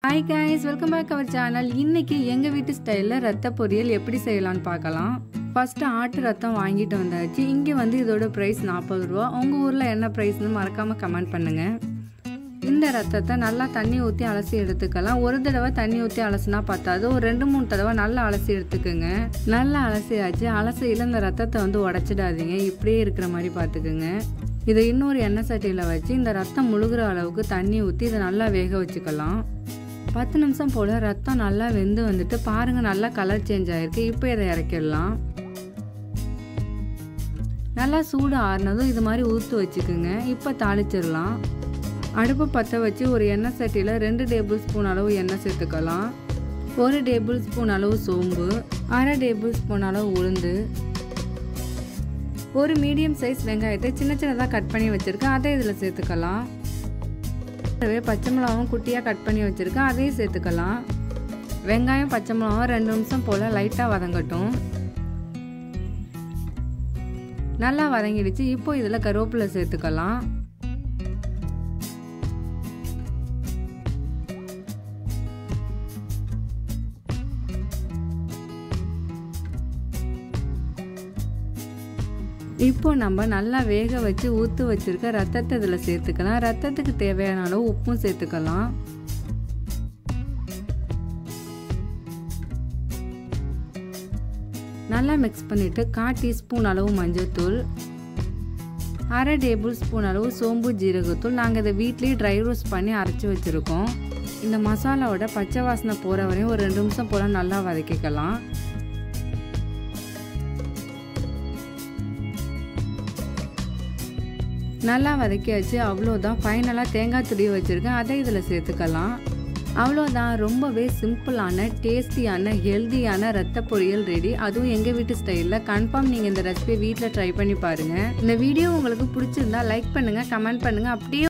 hi guys welcome back our channel இன்னைக்கு எங்கள் வீட்டு ஸ்டைலில் ரத்த பொரியல் எப்படி செய்யலாம்னு பார்க்கலாம் ஃபஸ்ட்டு ஆட்டு ரத்தம் வாங்கிட்டு வந்தாச்சு இங்கே வந்து இதோட ப்ரைஸ் நாற்பது ரூபா உங்கள் ஊரில் என்ன ப்ரைஸ்னு மறக்காமல் கமெண்ட் பண்ணுங்கள் இந்த ரத்தத்தை நல்லா தண்ணி ஊற்றி அலசி எடுத்துக்கலாம் ஒரு தடவை தண்ணி ஊற்றி அலசினா பத்தாது ஒரு ரெண்டு மூணு தடவை நல்லா அலசி எடுத்துக்கோங்க நல்லா அலசியாச்சு அலசியில் இந்த ரத்தத்தை வந்து உடச்சிடாதீங்க இப்படியே இருக்கிற மாதிரி பார்த்துக்குங்க இதை இன்னொரு எண்ணெய் சட்டியில் வச்சு இந்த ரத்தம் முழுகிற அளவுக்கு தண்ணி ஊற்றி இதை நல்லா வேக வச்சுக்கலாம் பத்து நிமிஷம் போல் ரத்தம் நல்லா வெந்து வந்துட்டு பாருங்கள் நல்லா கலர் சேஞ்ச் ஆகிருக்கு இப்போ இதை இறக்கிடலாம் நல்லா சூடு ஆறுனதும் இது மாதிரி ஊற்று வச்சுக்குங்க இப்போ தாளிச்சிடலாம் அடுப்பு பற்ற வச்சு ஒரு எண்ணெய் சட்டியில் ரெண்டு டேபிள் ஸ்பூன் அளவு எண்ணெய் சேர்த்துக்கலாம் ஒரு டேபிள் ஸ்பூன் அளவு சோம்பு அரை டேபிள் ஸ்பூன் அளவு உளுந்து ஒரு மீடியம் சைஸ் வெங்காயத்தை சின்ன சின்னதாக கட் பண்ணி வச்சுருக்கேன் அதை இதில் சேர்த்துக்கலாம் கூடவே பச்சை மிளகாவும் குட்டியாக கட் பண்ணி வச்சுருக்கேன் அதையும் சேர்த்துக்கலாம் வெங்காயம் பச்சை மிளகாவும் ரெண்டு நிமிஷம் போல் லைட்டாக வதங்கட்டும் நல்லா வதங்கிடுச்சு இப்போ இதில் கருவேப்பிலை சேர்த்துக்கலாம் இப்போ நம்ம நல்லா வேக வச்சு ஊற்று வச்சுருக்க ரத்தத்தை இதில் சேர்த்துக்கலாம் ரத்தத்துக்கு தேவையான அளவு உப்பும் சேர்த்துக்கலாம் நல்லா மிக்ஸ் பண்ணிவிட்டு கால் டீஸ்பூன் அளவு மஞ்சள்தூள் அரை டேபிள் ஸ்பூன் அளவு சோம்பு ஜீரகத்தூள் நாங்கள் இதை வீட்லேயே ட்ரை ரோஸ்ட் பண்ணி அரைச்சி வச்சுருக்கோம் இந்த மசாலாவோட பச்சை வாசனை போகிற வரையும் ஒரு ரெண்டு நிமிஷம் போல் நல்லா வதக்கிக்கலாம் நல்லா வதக்கியாச்சு அவ்வளோதான் ஃபைனலாக தேங்காய் துருவி வச்சுருக்கேன் அதை இதில் சேர்த்துக்கலாம் அவ்வளோதான் ரொம்பவே சிம்பிளான டேஸ்டியான ஹெல்த்தியான ரத்த பொரியல் ரெடி அதுவும் எங்கள் வீட்டு ஸ்டைலில் கன்ஃபார்ம் நீங்கள் இந்த ரெசிபி வீட்டில் ட்ரை பண்ணி பாருங்கள் இந்த வீடியோ உங்களுக்கு பிடிச்சிருந்தா லைக் பண்ணுங்கள் கமெண்ட் பண்ணுங்கள் அப்படியே